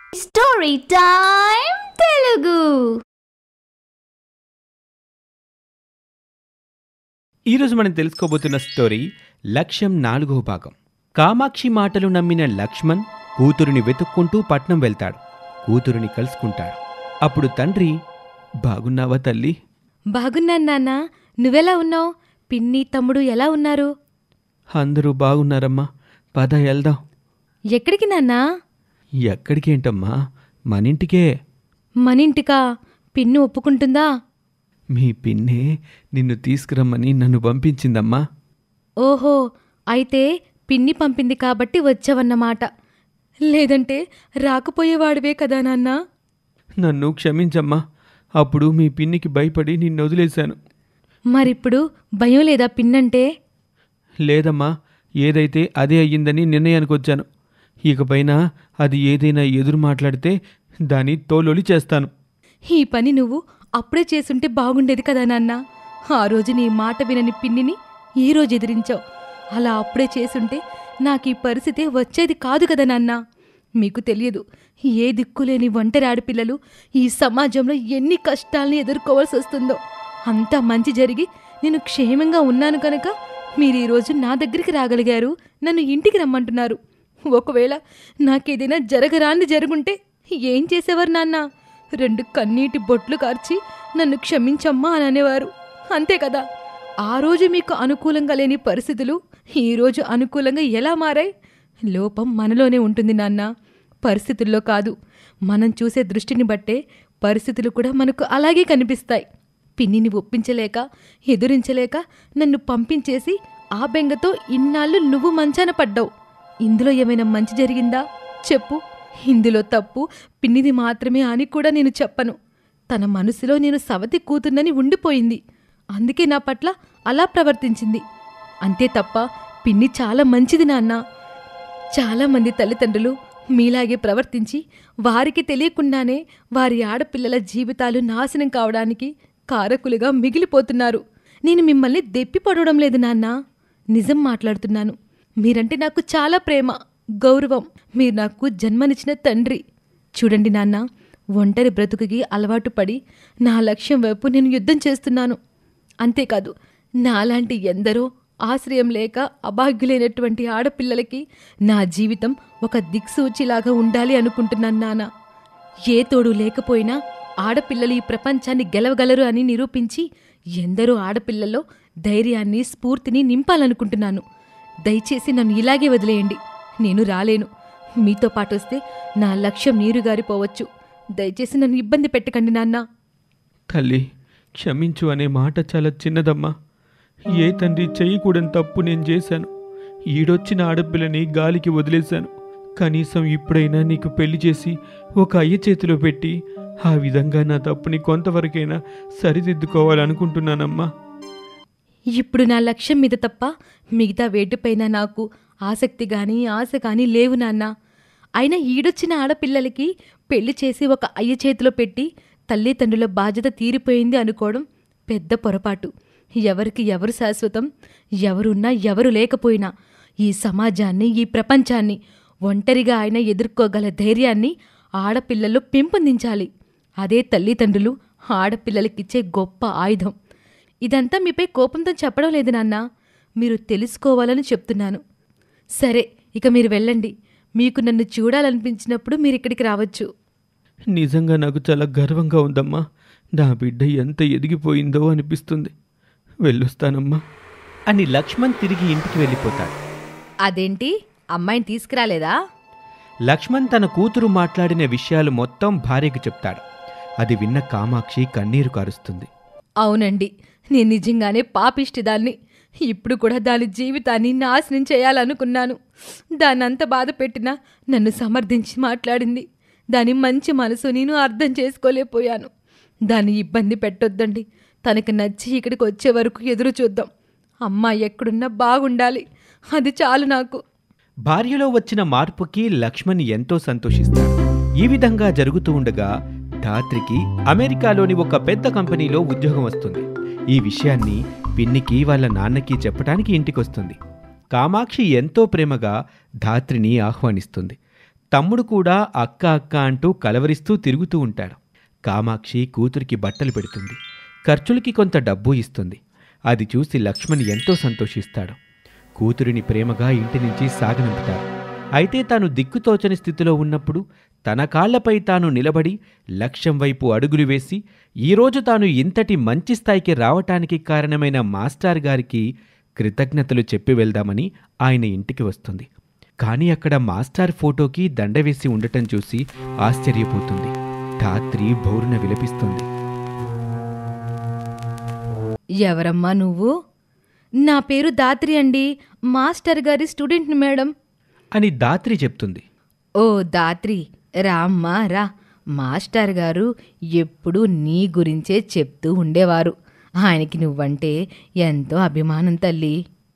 story time Telugu ఈరోజు మనం తెలుసుకోబోతున్న story లక్ష్యం నాలుగో భాగం కామాక్షి మాటలు నమ్మిన లక్ష్మణ్ కూతురుని వెతుక్కుంటూ పట్నం వెళ్తాడు కూతురుని కలుసుకుంటాడు అప్పుడు తండ్రి బాగున్నావా తల్లి బాగున్నాను నాన్న నువ్వెలా ఉన్నావు పిన్ని తమ్ముడు ఎలా ఉన్నారు అందరూ బాగున్నారమ్మా పద వెళ్దాం ఎక్కడికి నాన్నా ఎక్కడికేంటమ్మా మనింటికే మనింటికా పిన్ను ఒప్పుకుంటుందా మీ పిన్నే నిన్ను తీసుకురమ్మని నన్ను పంపించిందమ్మా ఓహో అయితే పిన్ని పంపింది కాబట్టి వచ్చావన్నమాట లేదంటే రాకపోయేవాడివే కదా నాన్నా నన్ను క్షమించమ్మా అప్పుడు మీ పిన్నికి భయపడి నిన్ను వదిలేశాను మరిప్పుడు భయం లేదా పిన్నంటే లేదమ్మా ఏదైతే అదే అయ్యిందని నిర్ణయానికి వచ్చాను ఇకపైన అది ఏదైనా ఎదురు మాట్లాడితే దాన్ని తోలొలి చేస్తాను ఈ పని నువ్వు అప్పుడే చేసుంటే బాగుండేది కదా నాన్న ఆ రోజు నీ మాట వినని పిన్నిని ఈ రోజు ఎదిరించావు అలా అప్పుడే చేసుంటే నాకు ఈ పరిస్థితి వచ్చేది కాదు కదా నాన్న మీకు తెలియదు ఏ దిక్కులేని ఒంటరి ఆడపిల్లలు ఈ సమాజంలో ఎన్ని కష్టాల్ని ఎదుర్కోవాల్సి వస్తుందో అంతా మంచి జరిగి నేను క్షేమంగా ఉన్నాను కనుక మీరు ఈరోజు నా దగ్గరికి రాగలిగారు నన్ను ఇంటికి రమ్మంటున్నారు ఒకవేళ నాకేదైనా జరగరాంది జరుగుంటే ఏం చేసేవారు నాన్న రెండు కన్నీటి బొట్లు కార్చి నన్ను క్షమించమ్మా అని అనేవారు అంతే కదా ఆ రోజు మీకు అనుకూలంగా లేని పరిస్థితులు ఈ రోజు అనుకూలంగా ఎలా మారాయి లోపం మనలోనే ఉంటుంది నాన్న పరిస్థితుల్లో కాదు మనం చూసే దృష్టిని బట్టే పరిస్థితులు కూడా మనకు అలాగే కనిపిస్తాయి పిన్నిని ఒప్పించలేక ఎదురించలేక నన్ను పంపించేసి ఆ బెంగతో ఇన్నాళ్ళు నువ్వు మంచాన పడ్డావు ఇందులో ఏమైనా మంచి జరిగిందా చెప్పు ఇందులో తప్పు పిన్నిది మాత్రమే అని కూడా నేను చెప్పను తన మనసులో నేను సవతి కూతున్నని ఉండిపోయింది అందుకే నా పట్ల అలా ప్రవర్తించింది అంతే తప్ప పిన్ని చాలా మంచిది నాన్న చాలామంది తల్లిదండ్రులు మీలాగే ప్రవర్తించి వారికి తెలియకుండానే వారి ఆడపిల్లల జీవితాలు నాశనం కావడానికి కారకులుగా మిగిలిపోతున్నారు నేను మిమ్మల్ని దెప్పి పడవడం లేదు నాన్న నిజం మాట్లాడుతున్నాను మీరంటే నాకు చాలా ప్రేమ గౌరవం మీరు నాకు జన్మనిచ్చిన తండ్రి చూడండి నాన్న ఒంటరి బ్రతుకుకి అలవాటు పడి నా లక్ష్యం వైపు నేను యుద్ధం చేస్తున్నాను అంతేకాదు నాలాంటి ఎందరో ఆశ్రయం లేక అభాగ్యులైనటువంటి ఆడపిల్లలకి నా జీవితం ఒక దిక్సూచిలాగా ఉండాలి అనుకుంటున్నాను నాన్న ఏ తోడు లేకపోయినా ఆడపిల్లలు ఈ ప్రపంచాన్ని గెలవగలరు అని నిరూపించి ఎందరో ఆడపిల్లల్లో ధైర్యాన్ని స్ఫూర్తిని నింపాలనుకుంటున్నాను దయచేసి నన్ను ఇలాగే వదిలేయండి నేను రాలేను మీతో పాటు వస్తే నా లక్ష్యం నీరుగారిపోవచ్చు దయచేసి నన్ను ఇబ్బంది పెట్టకండి నాన్నా తల్లి క్షమించు అనే మాట చాలా చిన్నదమ్మా ఏ తండ్రి చేయకూడని తప్పు నేను చేశాను ఈడొచ్చిన ఆడపిల్లని గాలికి వదిలేశాను కనీసం ఇప్పుడైనా నీకు పెళ్లి చేసి ఒక అయ్య చేతిలో పెట్టి ఆ విధంగా నా తప్పుని కొంతవరకైనా సరిదిద్దుకోవాలనుకుంటున్నానమ్మా ఇప్పుడు నా లక్ష్యం మీద తప్ప మిగతా వేటిపైన నాకు ఆసక్తి గాని ఆశ కానీ లేవు నాన్న అయినా ఈడొచ్చిన ఆడపిల్లలకి పెళ్లి చేసి ఒక అయ్య చేతిలో పెట్టి తల్లిదండ్రుల బాధ్యత తీరిపోయింది అనుకోవడం పెద్ద పొరపాటు ఎవరికి ఎవరు శాశ్వతం ఎవరున్నా ఎవరు లేకపోయినా ఈ సమాజాన్ని ఈ ప్రపంచాన్ని ఒంటరిగా ఆయన ఎదుర్కోగల ధైర్యాన్ని ఆడపిల్లలు పెంపొందించాలి అదే తల్లిదండ్రులు ఆడపిల్లలకిచ్చే గొప్ప ఆయుధం ఇదంతా మీపై కోపంతో చెప్పడం లేదు నాన్న మీరు తెలుసుకోవాలని చెప్తున్నాను సరే ఇక మీరు వెళ్ళండి మీకు నన్ను చూడాలనిపించినప్పుడు మీరు ఇక్కడికి రావచ్చు నిజంగా నాకు చాలా గర్వంగా ఉందమ్మా నా బిడ్డ ఎంత ఎదిగిపోయిందో అనిపిస్తుంది వెళ్ళొస్తానమ్మా అని లక్ష్మణ్ తిరిగి ఇంటికి వెళ్ళిపోతాడు అదేంటి అమ్మాయిని తీసుకురాలేదా లక్ష్మణ్ తన కూతురు మాట్లాడిన విషయాలు మొత్తం భార్యకు చెప్తాడు అది విన్న కామాక్షి కన్నీరు కారుస్తుంది అవునండి నేను నిజంగానే పాపిష్టిదాన్ని ఇప్పుడు కూడా దాని జీవితాన్ని నాశనం చేయాలనుకున్నాను దాన్నంత బాధ పెట్టినా నన్ను సమర్థించి మాట్లాడింది దాని మంచి మనసు నేను అర్థం చేసుకోలేకపోయాను దాన్ని ఇబ్బంది పెట్టొద్దండి తనకి నచ్చి ఇక్కడికి వచ్చే వరకు ఎదురు చూద్దాం అమ్మాయి ఎక్కడున్నా బాగుండాలి అది చాలు నాకు భార్యలో వచ్చిన మార్పుకి లక్ష్మణ్ ఎంతో సంతోషిస్తాడు ఈ విధంగా జరుగుతూ ఉండగా ధాత్రికి అమెరికాలోని ఒక పెద్ద కంపెనీలో ఉద్యోగం వస్తుంది ఈ విషయాన్ని పిన్నికి వాళ్ళ నాన్నకి చెప్పడానికి ఇంటికొస్తుంది కామాక్షి ఎంతో ప్రేమగా ధాత్రిని ఆహ్వానిస్తుంది తమ్ముడు కూడా అక్క అక్క అంటూ కలవరిస్తూ తిరుగుతూ ఉంటాడు కామాక్షి కూతురికి బట్టలు పెడుతుంది ఖర్చులకి కొంత డబ్బు ఇస్తుంది అది చూసి లక్ష్మణ్ ఎంతో సంతోషిస్తాడు కూతురిని ప్రేమగా ఇంటి నుంచి సాగనంపుతారు అయితే తాను దిక్కుతోచని స్థితిలో ఉన్నప్పుడు తన కాళ్లపై తాను నిలబడి లక్ష్యం వైపు అడుగులు వేసి ఈరోజు తాను ఇంతటి మంచి స్థాయికి రావటానికి కారణమైన మాస్టర్ గారికి కృతజ్ఞతలు చెప్పి వెళ్దామని ఆయన ఇంటికి వస్తుంది కానీ అక్కడ మాస్టర్ ఫోటోకి దండ వేసి ఉండటం చూసి ఆశ్చర్యపోతుంది ధాత్రి బౌరున విలపిస్తుంది ఎవరమ్మా నువ్వు నా పేరు దాత్రి అండి మాస్టర్ గారి స్టూడెంట్ని మేడం అని దాత్రి చెప్తుంది ఓ దాత్రి రామ్మా రా మాస్టర్ గారు ఎప్పుడూ నీ గురించే చెప్తూ ఉండేవారు ఆయనకి నువ్వంటే ఎంతో అభిమానం తల్లి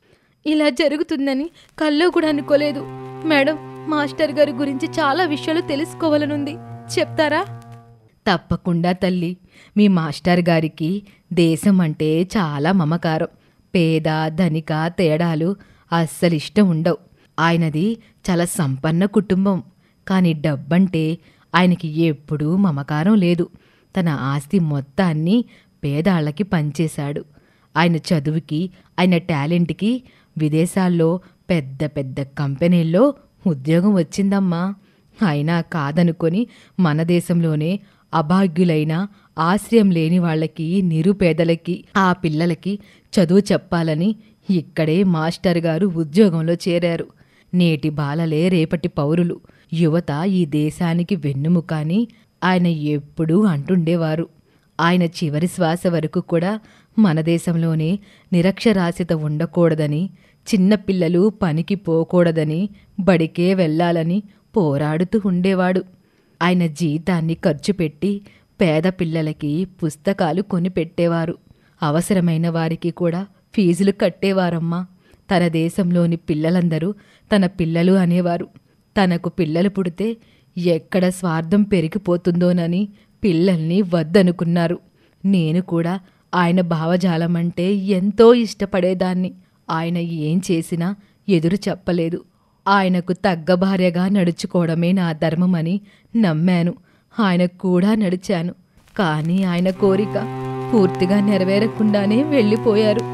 ఇలా జరుగుతుందని కల్లో కూడా అనుకోలేదు మేడం మాస్టర్ గారి గురించి చాలా విషయాలు తెలుసుకోవాలనుంది చెప్తారా తప్పకుండా తల్లి మీ మాస్టర్ గారికి దేశం అంటే చాలా మమకారం పేద ధనిక తేడాలు అస్సలు ఇష్టం ఉండవు ఆయనది చాలా సంపన్న కుటుంబం కానీ డబ్బంటే ఆయనకి ఎప్పుడూ మమకారం లేదు తన ఆస్తి మొత్తాన్ని పేదాళ్ళకి పంచేశాడు ఆయన చదువుకి ఆయన టాలెంట్కి విదేశాల్లో పెద్ద పెద్ద కంపెనీల్లో ఉద్యోగం వచ్చిందమ్మా అయినా కాదనుకొని మన దేశంలోనే అభాగ్యులైన ఆశ్రయం లేని వాళ్ళకి నిరుపేదలకి ఆ పిల్లలకి చదువు చెప్పాలని ఇక్కడే మాస్టర్ గారు ఉద్యోగంలో చేరారు నేటి బాలలే రేపటి పౌరులు యువత ఈ దేశానికి వెన్నుముకాని ఆయన ఎప్పుడూ అంటుండేవారు ఆయన చివరి శ్వాస వరకు కూడా మన దేశంలోనే నిరక్షరాస్యత ఉండకూడదని చిన్నపిల్లలు పనికి పోకూడదని బడికే వెళ్ళాలని పోరాడుతూ ఉండేవాడు ఆయన జీతాన్ని ఖర్చు పెట్టి పేద పిల్లలకి పుస్తకాలు కొనిపెట్టేవారు అవసరమైన వారికి కూడా ఫీజులు కట్టేవారమ్మా తన దేశంలోని పిల్లలందరూ తన పిల్లలు అనేవారు తనకు పిల్లలు పుడితే ఎక్కడ స్వార్థం పెరిగిపోతుందోనని పిల్లల్ని వద్దనుకున్నారు నేను కూడా ఆయన భావజాలం అంటే ఎంతో ఇష్టపడేదాన్ని ఆయన ఏం చేసినా ఎదురు చెప్పలేదు ఆయనకు తగ్గ భార్యగా నడుచుకోవడమే నా ధర్మమని నమ్మాను ఆయన కూడా నడిచాను కానీ ఆయన కోరిక పూర్తిగా నెరవేరకుండానే వెళ్ళిపోయారు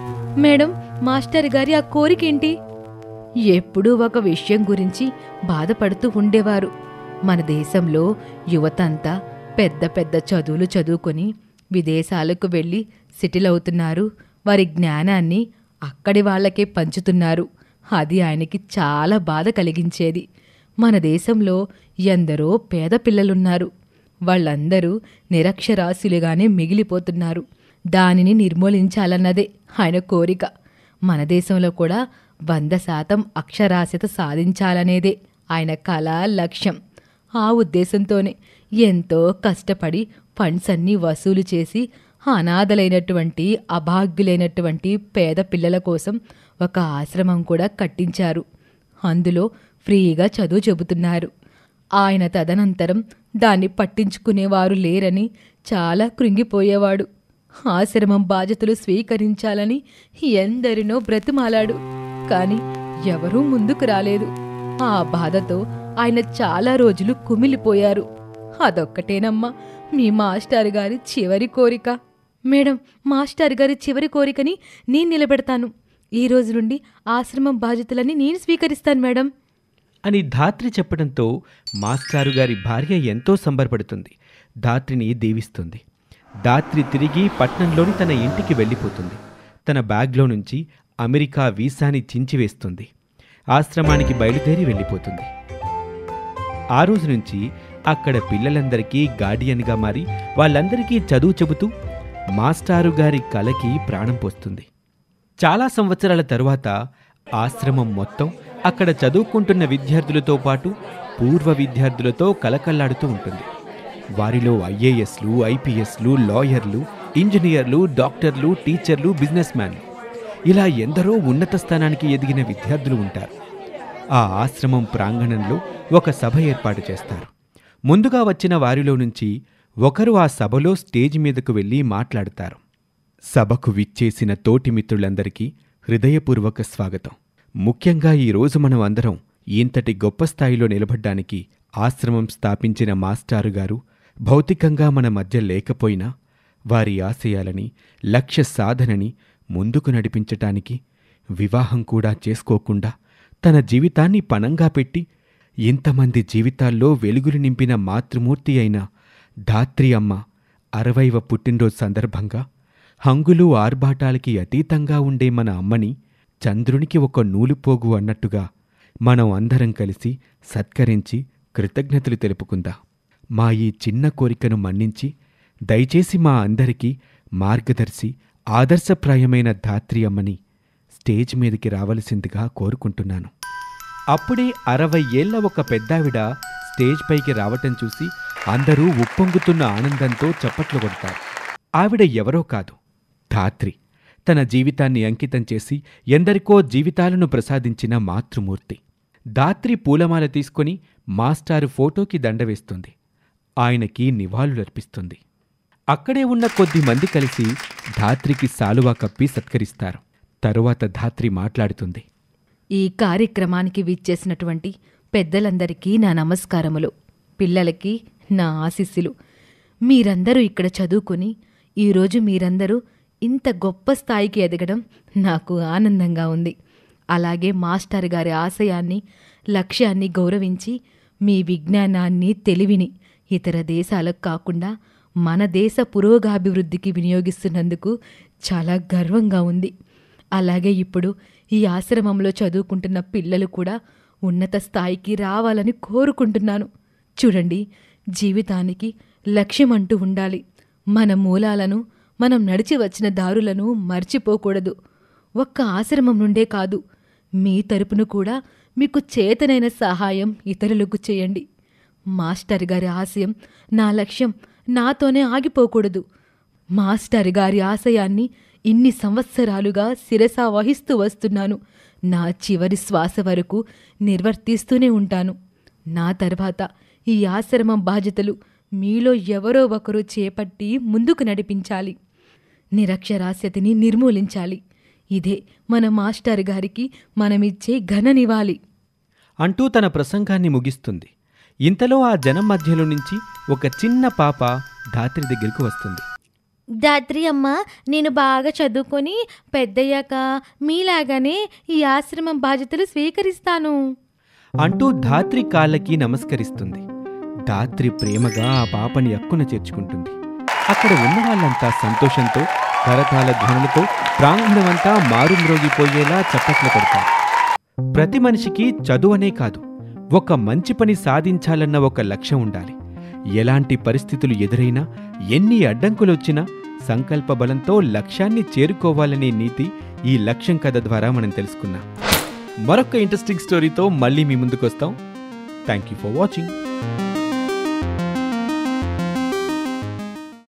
మేడం మాస్టర్ గారి ఆ కోరికేంటి ఎప్పుడూ ఒక విషయం గురించి బాధపడుతూ ఉండేవారు మన దేశంలో యువతంతా పెద్ద పెద్ద చదువులు చదువుకొని విదేశాలకు వెళ్ళి సెటిల్ అవుతున్నారు వారి జ్ఞానాన్ని అక్కడి వాళ్ళకే పంచుతున్నారు అది ఆయనకి చాలా బాధ కలిగించేది మన దేశంలో ఎందరో పేద పిల్లలున్నారు వాళ్ళందరూ నిరక్షరాస్యులుగానే మిగిలిపోతున్నారు దానిని నిర్మూలించాలన్నదే ఆయన కోరిక మన దేశంలో కూడా వంద శాతం అక్షరాస్యత సాధించాలనేదే ఆయన కళ లక్ష్యం ఆ ఉద్దేశంతోనే ఎంతో కష్టపడి ఫండ్స్ అన్నీ వసూలు చేసి అనాథలైనటువంటి అభాగ్యులైనటువంటి పేద పిల్లల కోసం ఒక ఆశ్రమం కూడా కట్టించారు అందులో ఫ్రీగా చదువు చెబుతున్నారు ఆయన తదనంతరం దాన్ని పట్టించుకునేవారు లేరని చాలా కృంగిపోయేవాడు ఆశ్రమం బాధ్యతలు స్వీకరించాలని ఎందరినో బ్రతిమాలాడు కాని ఎవరూ ముందుకు రాలేదు ఆ బాధతో ఆయన చాలా రోజులు కుమిలిపోయారు అదొక్కటేనమ్మా మీ మాస్టర్ గారి చివరి కోరిక మేడం మాస్టర్ గారి చివరి కోరికని నేను నిలబెడతాను ఈ రోజు నుండి ఆశ్రమం బాధ్యతలని నేను స్వీకరిస్తాను మేడం అని ధాత్రి చెప్పడంతో మాస్టారు గారి భార్య ఎంతో సంబరపడుతుంది ధాత్రిని దీవిస్తుంది ధాత్రి తిరిగి పట్నంలోని తన ఇంటికి వెళ్ళిపోతుంది తన బ్యాగ్లో నుంచి అమెరికా వీసాని చించివేస్తుంది ఆశ్రమానికి బయలుదేరి వెళ్ళిపోతుంది ఆ రోజు నుంచి అక్కడ పిల్లలందరికీ గార్డియన్గా మారి వాళ్ళందరికీ చదువు చెబుతూ మాస్టారు గారి కలకి ప్రాణం పోస్తుంది చాలా సంవత్సరాల తరువాత ఆశ్రమం మొత్తం అక్కడ చదువుకుంటున్న విద్యార్థులతో పాటు పూర్వ విద్యార్థులతో కలకల్లాడుతూ ఉంటుంది వారిలో ఐఏఎస్లు ఐపీఎస్లు లాయర్లు ఇంజనీర్లు డాక్టర్లు టీచర్లు బిజినెస్ మ్యాన్లు ఇలా ఎందరో ఉన్నత స్థానానికి ఎదిగిన విద్యార్థులు ఉంటారు ఆ ఆశ్రమం ప్రాంగణంలో ఒక సభ ఏర్పాటు చేస్తారు ముందుగా వచ్చిన వారిలో నుంచి ఒకరు ఆ సభలో స్టేజ్ మీదకు వెళ్ళి మాట్లాడతారు సభకు విచ్చేసిన తోటి మిత్రులందరికీ హృదయపూర్వక స్వాగతం ముఖ్యంగా ఈ రోజు మనం అందరం ఇంతటి గొప్ప స్థాయిలో నిలబడ్డానికి ఆశ్రమం స్థాపించిన మాస్టారు గారు భౌతికంగా మన మధ్య లేకపోయినా వారి ఆశయాలని లక్ష్య సాధనని ముందుకు నడిపించటానికి వివాహం కూడా చేసుకోకుండా తన జీవితాన్ని పణంగా పెట్టి ఇంతమంది జీవితాల్లో వెలుగులు నింపిన మాతృమూర్తి అయిన ధాత్రి అమ్మ అరవైవ పుట్టినరోజు సందర్భంగా హంగులు ఆర్భాటాలకి అతీతంగా ఉండే మన అమ్మని చంద్రునికి ఒక నూలుపోగు అన్నట్టుగా మనం అందరం కలిసి సత్కరించి కృతజ్ఞతలు తెలుపుకుందాం మా ఈ చిన్న కోరికను మన్నించి దయచేసి మా అందరికీ మార్గదర్శి ఆదర్శప్రాయమైన ధాత్రి అమ్మని స్టేజ్ మీదకి రావలసిందిగా కోరుకుంటున్నాను అప్పుడే అరవై ఏళ్ల ఒక పెద్దావిడ స్టేజ్ పైకి రావటం చూసి అందరూ ఉప్పొంగుతున్న ఆనందంతో చప్పట్లు కొడతారు ఆవిడ ఎవరో కాదు ధాత్రి తన జీవితాన్ని అంకితం చేసి ఎందరికో జీవితాలను ప్రసాదించిన మాతృమూర్తి దాత్రి పూలమాల తీసుకొని మాస్టారు ఫోటోకి దండవేస్తుంది ఆయనకి నివాళులర్పిస్తుంది అక్కడే ఉన్న కొద్ది మంది కలిసి ధాత్రికి సాలువా కప్పి సత్కరిస్తారు తరువాత ధాత్రి మాట్లాడుతుంది ఈ కార్యక్రమానికి విచ్చేసినటువంటి పెద్దలందరికీ నా నమస్కారములు పిల్లలకి నా ఆశీస్సులు మీరందరూ ఇక్కడ చదువుకుని ఈరోజు మీరందరూ ఇంత గొప్ప స్థాయికి ఎదగడం నాకు ఆనందంగా ఉంది అలాగే మాస్టర్ గారి ఆశయాన్ని లక్ష్యాన్ని గౌరవించి మీ విజ్ఞానాన్ని తెలివిని ఇతర దేశాలకు కాకుండా మన దేశ పురోగాభివృద్ధికి వినియోగిస్తున్నందుకు చాలా గర్వంగా ఉంది అలాగే ఇప్పుడు ఈ ఆశ్రమంలో చదువుకుంటున్న పిల్లలు కూడా ఉన్నత స్థాయికి రావాలని కోరుకుంటున్నాను చూడండి జీవితానికి లక్ష్యం అంటూ ఉండాలి మన మూలాలను మనం నడిచి వచ్చిన దారులను మర్చిపోకూడదు ఒక్క ఆశ్రమం నుండే కాదు మీ తరపున కూడా మీకు చేతనైన సహాయం ఇతరులకు చేయండి మాస్టర్ గారి ఆశయం నా లక్ష్యం నాతోనే ఆగిపోకూడదు మాస్టర్ గారి ఆశయాన్ని ఇన్ని సంవత్సరాలుగా శిరస వహిస్తూ వస్తున్నాను నా చివరి శ్వాస వరకు నిర్వర్తిస్తూనే ఉంటాను నా తర్వాత ఈ ఆశ్రమం బాధ్యతలు మీలో ఎవరో ఒకరు చేపట్టి ముందుకు నడిపించాలి నిరక్షరాస్యతని నిర్మూలించాలి ఇదే మన మాస్టర్ గారికి మనమిచ్చే ఘననివ్వాలి అంటూ తన ప్రసంగాన్ని ముగిస్తుంది ఇంతలో ఆ జనం మధ్యలో నుంచి ఒక చిన్న పాప ధాత్రి దగ్గరికి వస్తుంది దాత్రి అమ్మ నేను బాగా చదువుకొని పెద్దయ్యాక మీలాగానే ఈ ఆశ్రమం బాధ్యతలు స్వీకరిస్తాను అంటూ ధాత్రి కాళ్ళకి నమస్కరిస్తుంది ధాత్రి ప్రేమగా ఆ పాపని అక్కున చేర్చుకుంటుంది అక్కడ ఉన్న వాళ్ళంతా సంతోషంతో కరతాల ధ్వనులతో ప్రాంగణమంతా మారుమ్రోగిపోయేలా చప్పట్లు కొడతారు ప్రతి మనిషికి చదువనే కాదు ఒక మంచి పని సాధించాలన్న ఒక లక్ష్యం ఉండాలి ఎలాంటి పరిస్థితులు ఎదురైనా ఎన్ని అడ్డంకులొచ్చినా సంకల్ప బలంతో లక్ష్యాన్ని చేరుకోవాలనే నీతి ఈ లక్ష్యం కథ ద్వారా మనం తెలుసుకున్నాం మరొక ఇంట్రెస్టింగ్ స్టోరీతో మళ్ళీ మీ ముందుకు వస్తాం థ్యాంక్ యూ ఫర్ వాచింగ్